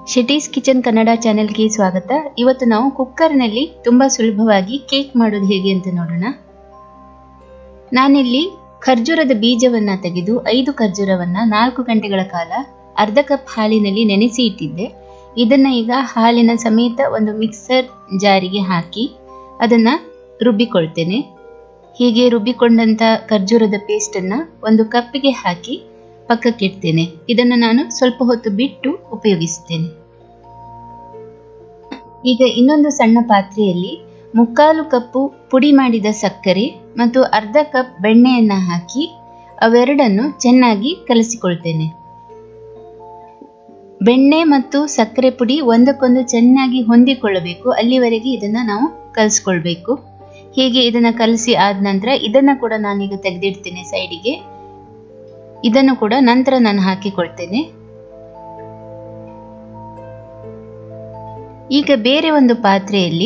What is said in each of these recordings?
ಶಿಟೀಸ್ kitchen Kannada ಚಾನೆಲ್ಗೆ ಸ್ವಾಗತ ಇವತ್ತು ನಾವು ಕುಕ್ಕರ್ನಲ್ಲಿ ತುಂಬ ಸುಲಭವಾಗಿ ಕೇಕ್ ಮಾಡೋದು ಹೇಗೆ ಅಂತ ನೋಡೋಣ ನಾನಿಲ್ಲಿ ಖರ್ಜೂರದ ಬೀಜವನ್ನ ತೆಗೆದು ಐದು ಖರ್ಜೂರವನ್ನ ನಾಲ್ಕು ಗಂಟೆಗಳ ಕಾಲ ಅರ್ಧ ಕಪ್ ಹಾಲಿನಲ್ಲಿ ನೆನೆಸಿ ಇಟ್ಟಿದ್ದೆ ಇದನ್ನ ಈಗ ಹಾಲಿನ ಸಮೇತ ಒಂದು ಮಿಕ್ಸರ್ ಜಾರಿಗೆ ಹಾಕಿ ಅದನ್ನ ರುಬ್ಬಿಕೊಳ್ತೇನೆ ಹೀಗೆ ರುಬ್ಬಿಕೊಂಡಂತ ಖರ್ಜೂರದ ಪೇಸ್ಟನ್ನು ಒಂದು ಕಪ್ಪಿಗೆ ಹಾಕಿ ಪಕ್ಕಕ್ಕಿಡ್ತೇನೆ ಇದನ್ನು ನಾನು ಸ್ವಲ್ಪ ಹೊತ್ತು ಬಿಟ್ಟು ಉಪಯೋಗಿಸುತ್ತೇನೆ ಈಗ ಇನ್ನೊಂದು ಸಣ್ಣ ಪಾತ್ರೆಯಲ್ಲಿ ಮುಕ್ಕಾಲು ಕಪ್ಪು ಪುಡಿ ಮಾಡಿದ ಸಕ್ಕರೆ ಮತ್ತು ಅರ್ಧ ಕಪ್ ಬೆಣ್ಣೆಯನ್ನು ಹಾಕಿ ಅವೆರಡನ್ನು ಚೆನ್ನಾಗಿ ಕಲಸಿಕೊಳ್ತೇನೆ ಬೆಣ್ಣೆ ಮತ್ತು ಸಕ್ಕರೆ ಪುಡಿ ಒಂದಕ್ಕೊಂದು ಚೆನ್ನಾಗಿ ಹೊಂದಿಕೊಳ್ಳಬೇಕು ಅಲ್ಲಿವರೆಗೆ ಇದನ್ನ ನಾವು ಕಲಿಸ್ಕೊಳ್ಬೇಕು ಹೀಗೆ ಇದನ್ನ ಕಲಸಿ ಆದ ನಂತರ ಇದನ್ನ ಕೂಡ ನಾನೀಗ ತೆಗೆದಿಡ್ತೇನೆ ಸೈಡಿಗೆ ಇದನ್ನು ಕೂಡ ನಂತರ ನಾನು ಹಾಕಿಕೊಳ್ತೇನೆ ಈಗ ಬೇರೆ ಒಂದು ಪಾತ್ರೆಯಲ್ಲಿ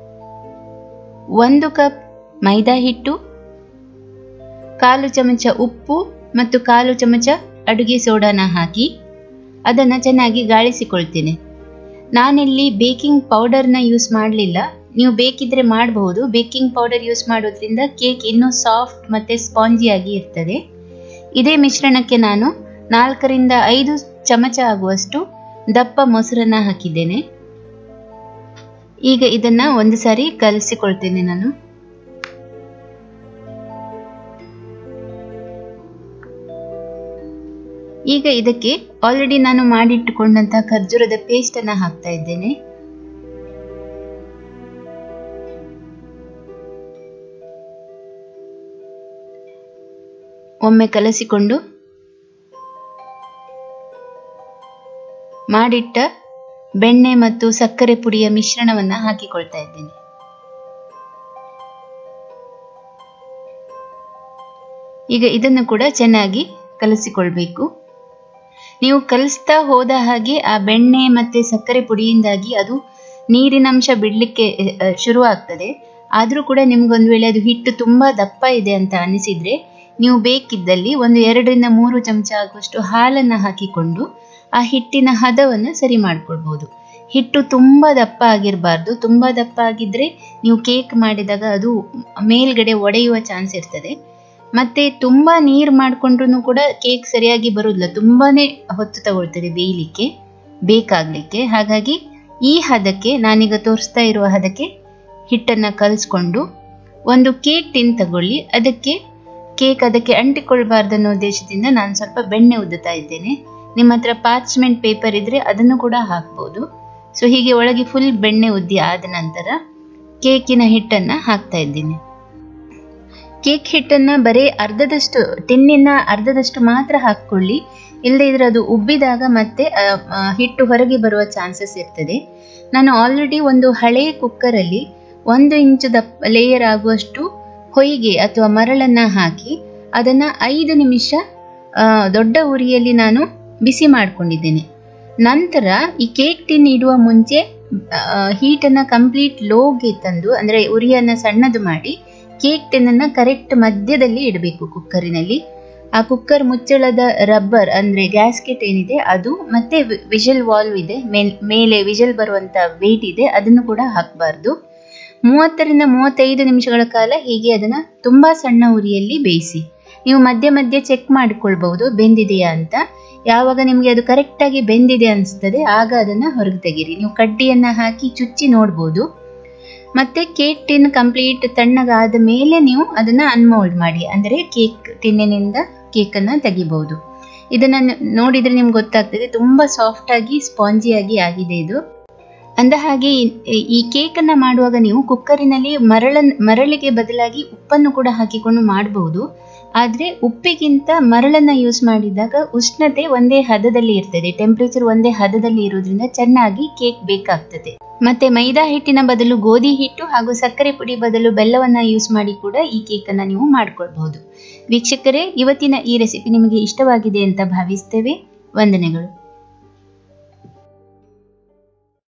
ಒಂದು ಕಪ್ ಮೈದಾ ಹಿಟ್ಟು ಕಾಲು ಚಮಚ ಉಪ್ಪು ಮತ್ತು ಕಾಲು ಚಮಚ ಅಡುಗೆ ಸೋಡಾನ ಹಾಕಿ ಅದನ್ನು ಚೆನ್ನಾಗಿ ಗಾಳಿಸಿಕೊಳ್ತೇನೆ ನಾನಿಲ್ಲಿ ಬೇಕಿಂಗ್ ಪೌಡರ್ನ ಯೂಸ್ ಮಾಡಲಿಲ್ಲ ನೀವು ಬೇಕಿದ್ರೆ ಮಾಡಬಹುದು ಬೇಕಿಂಗ್ ಪೌಡರ್ ಯೂಸ್ ಮಾಡೋದ್ರಿಂದ ಕೇಕ್ ಇನ್ನೂ ಸಾಫ್ಟ್ ಮತ್ತು ಸ್ಪಾಂಜಿಯಾಗಿ ಇರ್ತದೆ ಇದೇ ಮಿಶ್ರಣಕ್ಕೆ ನಾನು ನಾಲ್ಕರಿಂದ ಐದು ಚಮಚ ಆಗುವಷ್ಟು ದಪ್ಪ ಮೊಸರನ್ನ ಹಾಕಿದ್ದೇನೆ ಈಗ ಇದನ್ನ ಒಂದು ಸಾರಿ ಕಲಸಿಕೊಳ್ತೇನೆ ನಾನು ಈಗ ಇದಕ್ಕೆ ಆಲ್ರೆಡಿ ನಾನು ಮಾಡಿಟ್ಟುಕೊಂಡಂತಹ ಖರ್ಜೂರದ ಪೇಸ್ಟ್ ಅನ್ನ ಹಾಕ್ತಾ ಇದ್ದೇನೆ ಒಮ್ಮೆ ಕಲಸಿಕೊಂಡು ಮಾಡಿಟ್ಟ ಬೆಣ್ಣೆ ಮತ್ತು ಸಕ್ಕರೆ ಪುಡಿಯ ಮಿಶ್ರಣವನ್ನು ಹಾಕಿಕೊಳ್ತಾ ಇದ್ದೇನೆ ಈಗ ಇದನ್ನು ಕೂಡ ಚೆನ್ನಾಗಿ ಕಲಸಿಕೊಳ್ಬೇಕು ನೀವು ಕಲಿಸ್ತಾ ಹೋದ ಹಾಗೆ ಆ ಬೆಣ್ಣೆ ಮತ್ತೆ ಸಕ್ಕರೆ ಪುಡಿಯಿಂದಾಗಿ ಅದು ನೀರಿನಂಶ ಬಿಡಲಿಕ್ಕೆ ಶುರು ಆಗ್ತದೆ ಆದರೂ ಕೂಡ ನಿಮ್ಗೊಂದು ವೇಳೆ ಅದು ಹಿಟ್ಟು ತುಂಬಾ ದಪ್ಪ ಇದೆ ಅಂತ ಅನಿಸಿದ್ರೆ ನೀವು ಬೇಕಿದ್ದಲ್ಲಿ ಒಂದು ಎರಡರಿಂದ ಮೂರು ಚಮಚ ಆಗುವಷ್ಟು ಹಾಲನ್ನು ಹಾಕಿಕೊಂಡು ಆ ಹಿಟ್ಟಿನ ಹದವನ್ನು ಸರಿ ಮಾಡ್ಕೊಳ್ಬಹುದು ಹಿಟ್ಟು ತುಂಬ ದಪ್ಪ ಆಗಿರಬಾರ್ದು ತುಂಬ ದಪ್ಪ ಆಗಿದ್ರೆ ನೀವು ಕೇಕ್ ಮಾಡಿದಾಗ ಅದು ಮೇಲ್ಗಡೆ ಒಡೆಯುವ ಚಾನ್ಸ್ ಇರ್ತದೆ ಮತ್ತೆ ತುಂಬಾ ನೀರು ಮಾಡ್ಕೊಂಡ್ರು ಕೂಡ ಕೇಕ್ ಸರಿಯಾಗಿ ಬರುವುದಿಲ್ಲ ತುಂಬಾನೇ ಹೊತ್ತು ತಗೊಳ್ತದೆ ಬೇಯಲಿಕ್ಕೆ ಬೇಕಾಗ್ಲಿಕ್ಕೆ ಹಾಗಾಗಿ ಈ ಹದಕ್ಕೆ ನಾನೀಗ ತೋರಿಸ್ತಾ ಇರುವ ಹದಕ್ಕೆ ಹಿಟ್ಟನ್ನ ಕಲಿಸ್ಕೊಂಡು ಒಂದು ಕೇಕ್ ಟಿನ್ ತಗೊಳ್ಳಿ ಅದಕ್ಕೆ ಕೇಕ್ ಅದಕ್ಕೆ ಅಂಟಿಕೊಳ್ಬಾರ್ದು ಅನ್ನೋ ಉದ್ದೇಶದಿಂದ ನಾನು ಸ್ವಲ್ಪ ಬೆಣ್ಣೆ ಉದ್ದುತ್ತಾ ಇದ್ದೇನೆ ನಿಮ್ಮ ಹತ್ರ ಪಾರ್ಚ್ಮೆಂಟ್ ಪೇಪರ್ ಇದ್ರೆ ಅದನ್ನು ಕೂಡ ಹಾಕ್ಬೋದು ಸೊ ಹೀಗೆ ಒಳಗೆ ಫುಲ್ ಬೆಣ್ಣೆ ಉದ್ದಿ ಆದ ನಂತರ ಕೇಕಿನ ಹಿಟ್ಟನ್ನ ಹಾಕ್ತಾ ಇದ್ದೀನಿ ಕೇಕ್ ಹಿಟ್ಟನ್ನ ಬರೀ ಅರ್ಧದಷ್ಟು ಟಿನ್ನಿನ ಅರ್ಧದಷ್ಟು ಮಾತ್ರ ಹಾಕ್ಕೊಳ್ಳಿ ಇಲ್ಲದೆ ಇದ್ರೆ ಅದು ಉಬ್ಬಿದಾಗ ಮತ್ತೆ ಹಿಟ್ಟು ಹೊರಗೆ ಬರುವ ಚಾನ್ಸಸ್ ಇರ್ತದೆ ನಾನು ಆಲ್ರೆಡಿ ಒಂದು ಹಳೆಯ ಕುಕ್ಕರಲ್ಲಿ ಒಂದು ಇಂಚು ದಪ್ಪ ಲೇಯರ್ ಆಗುವಷ್ಟು ಹೊಯ್ಗೆ ಅಥವಾ ಮರಳನ್ನ ಹಾಕಿ ಅದನ್ನ ಐದು ನಿಮಿಷ ದೊಡ್ಡ ಉರಿಯಲ್ಲಿ ನಾನು ಬಿಸಿ ಮಾಡಿಕೊಂಡಿದ್ದೇನೆ ನಂತರ ಈ ಕೇಕ್ ಟಿನ್ ಇಡುವ ಮುಂಚೆ ಹೀಟನ್ನು ಕಂಪ್ಲೀಟ್ ಲೋಗೆ ತಂದು ಅಂದರೆ ಉರಿಯನ್ನು ಸಣ್ಣದು ಮಾಡಿ ಕೇಕ್ ಟಿನ್ನನ್ನು ಕರೆಕ್ಟ್ ಮಧ್ಯದಲ್ಲಿ ಇಡಬೇಕು ಕುಕ್ಕರಿನಲ್ಲಿ ಆ ಕುಕ್ಕರ್ ಮುಚ್ಚಳದ ರಬ್ಬರ್ ಅಂದರೆ ಗ್ಯಾಸ್ಕೆಟ್ ಏನಿದೆ ಅದು ಮತ್ತೆ ವಿಜಲ್ ವಾಲ್ವ್ ಇದೆ ಮೇಲೆ ವಿಜಲ್ ಬರುವಂಥ ವೇಟ್ ಇದೆ ಅದನ್ನು ಕೂಡ ಹಾಕಬಾರ್ದು ಮೂವತ್ತರಿಂದ ಮೂವತ್ತೈದು ನಿಮಿಷಗಳ ಕಾಲ ಹೀಗೆ ಅದನ್ನು ತುಂಬ ಸಣ್ಣ ಉರಿಯಲ್ಲಿ ಬೇಯಿಸಿ ನೀವು ಮಧ್ಯೆ ಮಧ್ಯೆ ಚೆಕ್ ಮಾಡಿಕೊಳ್ಬಹುದು ಬೆಂದಿದೆಯಾ ಅಂತ ಯಾವಾಗ ನಿಮಗೆ ಅದು ಕರೆಕ್ಟಾಗಿ ಬೆಂದಿದೆ ಅನಿಸ್ತದೆ ಆಗ ಅದನ್ನು ಹೊರಗೆ ತೆಗೀರಿ ನೀವು ಕಡ್ಡಿಯನ್ನು ಹಾಕಿ ಚುಚ್ಚಿ ನೋಡ್ಬೋದು ಮತ್ತೆ ಕೇಕ್ ಟಿನ್ ಕಂಪ್ಲೀಟ್ ತಣ್ಣಗಾದ ಮೇಲೆ ನೀವು ಅದನ್ನು ಅನ್ಮೋಲ್ಡ್ ಮಾಡಿ ಅಂದರೆ ಕೇಕ್ ಟಿನ್ನಿನಿಂದ ಕೇಕನ್ನು ತೆಗಿಬಹುದು ಇದನ್ನು ನೋಡಿದರೆ ನಿಮ್ಗೆ ಗೊತ್ತಾಗ್ತದೆ ತುಂಬ ಸಾಫ್ಟಾಗಿ ಸ್ಪಾಂಜಿಯಾಗಿ ಆಗಿದೆ ಇದು ಅಂದ ಹಾಗೆ ಈ ಕೇಕನ್ನು ಮಾಡುವಾಗ ನೀವು ಕುಕ್ಕರಿನಲ್ಲಿ ಮರಳ ಮರಳಿಗೆ ಬದಲಾಗಿ ಉಪ್ಪನ್ನು ಕೂಡ ಹಾಕಿಕೊಂಡು ಮಾಡಬಹುದು ಆದರೆ ಉಪ್ಪಿಗಿಂತ ಮರಳನ್ನು ಯೂಸ್ ಮಾಡಿದಾಗ ಉಷ್ಣತೆ ಒಂದೇ ಹದದಲ್ಲಿ ಇರ್ತದೆ ಟೆಂಪ್ರೇಚರ್ ಒಂದೇ ಹದದಲ್ಲಿ ಇರೋದ್ರಿಂದ ಚೆನ್ನಾಗಿ ಕೇಕ್ ಬೇಕಾಗ್ತದೆ ಮತ್ತೆ ಮೈದಾ ಹಿಟ್ಟಿನ ಬದಲು ಗೋಧಿ ಹಿಟ್ಟು ಹಾಗೂ ಸಕ್ಕರೆ ಪುಡಿ ಬದಲು ಬೆಲ್ಲವನ್ನ ಯೂಸ್ ಮಾಡಿ ಕೂಡ ಈ ಕೇಕನ್ನು ನೀವು ಮಾಡ್ಕೊಳ್ಬಹುದು ವೀಕ್ಷಕರೇ ಇವತ್ತಿನ ಈ ರೆಸಿಪಿ ನಿಮಗೆ ಇಷ್ಟವಾಗಿದೆ ಅಂತ ಭಾವಿಸ್ತೇವೆ ವಂದನೆಗಳು